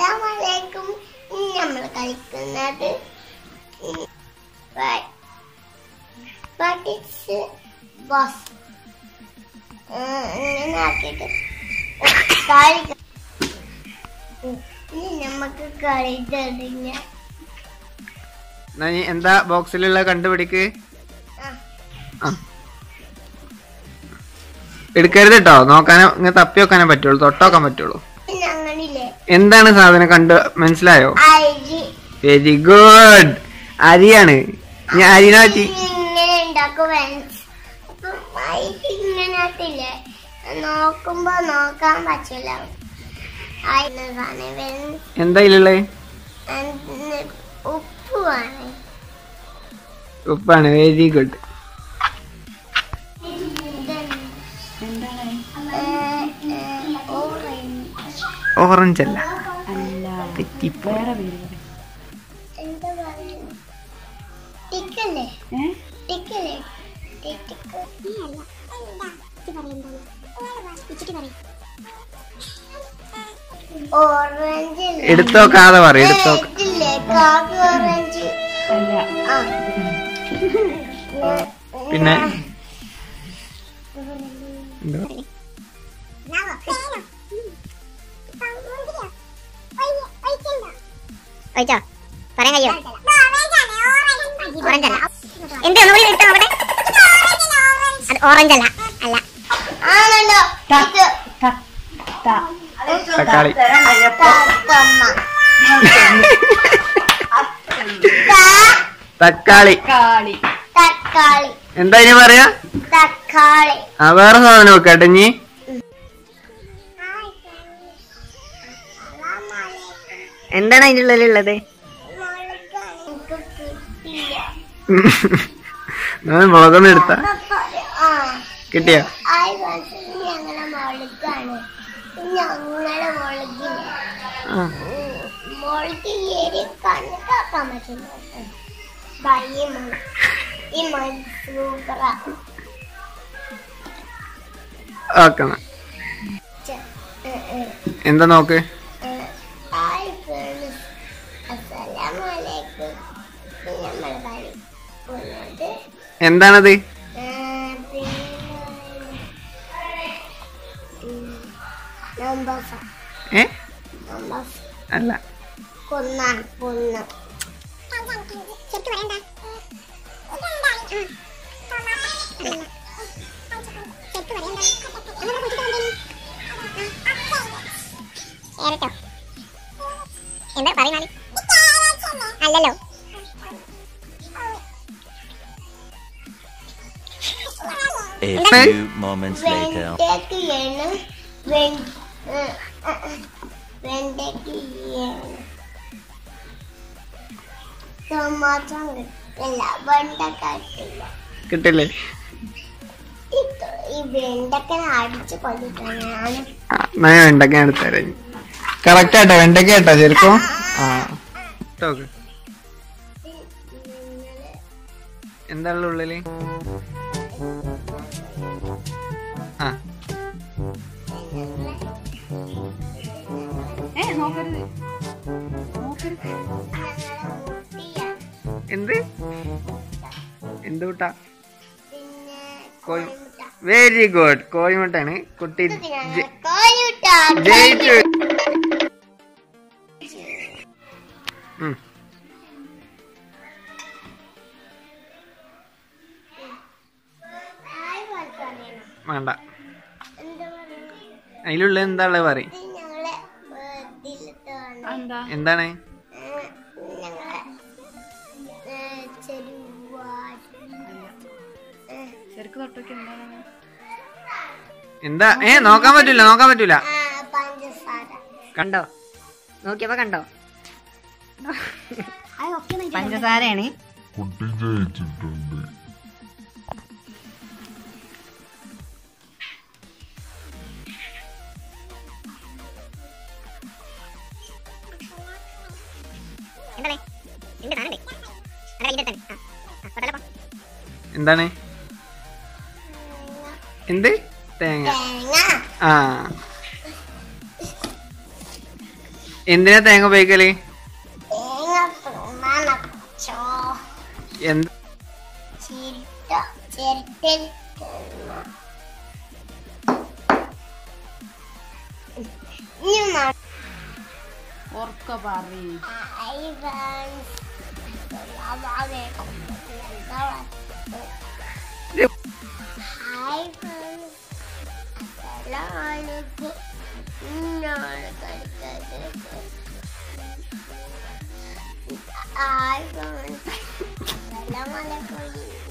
അസ്സലാമലൈക്കും ഇനി നമ്മൾ കളിക്കുന്നത് ബസ് ഇങ്ങനെ ആക്കിയിട്ട് കളി ഉം, ഇനി നമുക്ക് കളി തുടങ്ങ എന്നാ നീ എന്താ ബോക്സിലുള്ള കണ്ടുപിടിക്ക് ആ. എടുക്കരുത് കേട്ടോ നോക്കാനോ ഇങ്ങനെ തപ്പി വെക്കാനേ പറ്റുള്ളൂ തൊട്ടോക്കാൻ പറ്റുള്ളൂ പിന്നെ അങ്ങനില്ലേ എന്താണ് സാധനം കണ്ട് മനസ്സിലായോ അരി വെരി ഗുഡ് അരിയാണ് ഞാൻ അരിനെ പറ്റി ഇങ്ങനെ ഉണ്ടാക്കും friends. അപ്പം അരി ഇങ്ങനെ ആട്ടില്ലേ നോക്കുമ്പോ നോക്കാൻ പറ്റില്ല അതിന് സാധനം friends. എന്താ ഇതിലുള്ളത് അതിന് ഉപ്പ് വേണം ഉപ്പാണ് വെരി ഗുഡ് ഓറഞ്ച് അല്ല തെറ്റിപ്പോയി എന്താ പറയുക ടിക്കല്ലേ ടിക്കല്ലേ ടിക്ക് ഓറഞ്ച് എടുത്തോക്കാതെ പറ എടുത്തോക്ക ഇല്ലേ കാപ്പി ഓറഞ്ച് ആ പിന്നെ എന്തോ ഒഴിച്ചോ പറയാൻ കഴിയോ ഓറഞ്ച് അല്ല എന്ത് ഒന്നുകൂടി എടുത്തോ അവിടെ അത് ഓറഞ്ച് അല്ല അല്ല ആണല്ലോ ഇത് തക്കാളി തത്തമ്മ തക്കാളി തക്കാളി എന്താ ഇനി പറയാ തക്കാളി ആ വേറെ സാധനം വെക്കട്ടെ ഇനി എന്താണ് അതിൻ്റെ ഉള്ളിലുള്ളത് ഞാൻ മുളകൊന്നും എടുത്ത ആ കിട്ടിയോ ആയി വന്നിട്ട് ഞങ്ങളെ മുളകാണ് ഞങ്ങളെ മുളകില്ലേ ആ മുളക് ഏരി കണക്കാക്കാൻ പറ്റില്ല ദാ ഈ മുളക് ഈ മുളക് സൂപ്പറാ ആക്കണം ഛെ, ഏ, ഏ, എന്താ നോക്ക് ഏ. ഹായ് ഫ്രണ്ട്സ് അസ്സലാമലൈക്കും നമ്മൾ കളി പോകുന്നത് എന്താണത് ഏ, പിന്നെ നമ്പർ ഏ നമ്പർ അല്ല കൊന്നാൻ കൊന്ന ശരിക്കും പറയണ്ട ഏറട്ടോ എന്താ പറയുന്നാല് അല്ലല്ലോ A Hey. few moments later. വെണ്ടയ്ക്കയാണ് വെൺ- ഏ, ഏ, ഏ, വെണ്ടയ്ക്കയാണ് ടൊമാറ്റോ കിട്ടില്ല വെണ്ടക്ക കിട്ടില്ല കിട്ടില്ലേ ഇത് ഈ വെണ്ടക്കനെ അടിച്ച് കൊല്ലിട്ടാണ് ഞാൻ ആ, എന്നാ ഞാൻ വെണ്ടക്ക എടുത്തരാം കറക്റ്റ് ആട്ടോ വെണ്ടക്ക കേട്ടോ ശരിക്കും ആ നോക്ക് എന്താണ് ഉള്ളില് ആ എന്ത് എന്ത് കൂട്ടാ പിന്നെ കോഴി വെരി ഗുഡ് കോഴിമുട്ടാണ് കുട്ടി ജെ- കോഴിമുട്ട ജയിച്ചു ഉം. ഹായ് പറഞ്ഞോ വേണ്ട എന്താ പറയുക അതിലുള്ള എന്താ ഉള്ളത് പറയും ഇത് ഞങ്ങളെ ഇതിലത്താണ് എന്താണ് ഞങ്ങളെ ചെരുവാട് എന്താ ഏ നോക്കാൻ പറ്റൂല നോക്കാൻ പറ്റൂല പഞ്ചസാര കണ്ടോ നോക്കിയപ്പോ കണ്ടോ പഞ്ചസാരയാണ് കുട്ടി ജയിച്ചിട്ടുണ്ട് എന്താണ് ഉണ്ട് സാധനം ഉണ്ട് അല്ല ഇതിന്റെ തന്നെ ആ ആ, കൊണ്ടല്ലോ പോ. എന്താണ് എന്ത് തേങ്ങ തേങ്ങ ആ എന്തിനാ തേങ്ങ ഉപയോഗിക്കല് തേങ്ങ തിന്നാനോ എന്ത് ചിരട്ട ചിരട്ടയിൽ ഇനി ന- ഉറക്ക പറയും Hi, friends. Assalamualaikum. Hi, friends. Assalamualaikum. ഇന്നാണ് കളിക്കുന്നത് Hi, friends. Assalamualaikum.